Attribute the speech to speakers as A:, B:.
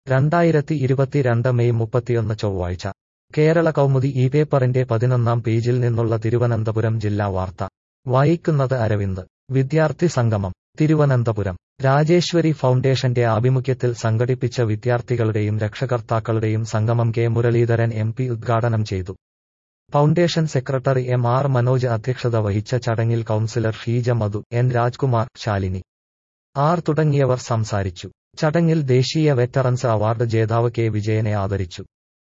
A: രണ്ടായിരത്തി ഇരുപത്തിരണ്ട് മെയ് മുപ്പത്തിയൊന്ന് ചൊവ്വാഴ്ച കേരള കൗമുദി ഈ പേപ്പറിന്റെ പതിനൊന്നാം പേജിൽ നിന്നുള്ള തിരുവനന്തപുരം ജില്ലാ വാർത്ത വായിക്കുന്നത് അരവിന്ദ് വിദ്യാർത്ഥി സംഗമം തിരുവനന്തപുരം രാജേശ്വരി ഫൗണ്ടേഷന്റെ ആഭിമുഖ്യത്തിൽ സംഘടിപ്പിച്ച വിദ്യാർത്ഥികളുടെയും രക്ഷകർത്താക്കളുടെയും സംഗമം കെ മുരളീധരൻ എം പി ഉദ്ഘാടനം ചെയ്തു foundation secretary M R Manoj അധ്യക്ഷത വഹിച്ച ചടങ്ങിൽ councillor Sheeja Madhu N Rajkumar Shalini R തുടങ്ങിയവർ സംസാരിച്ചു ചടങ്ങിൽ ദേശീയ വെറ്ററൻസ് അവാർഡ് ജേതാവ് കെ വിജയനെ ആദരിച്ചു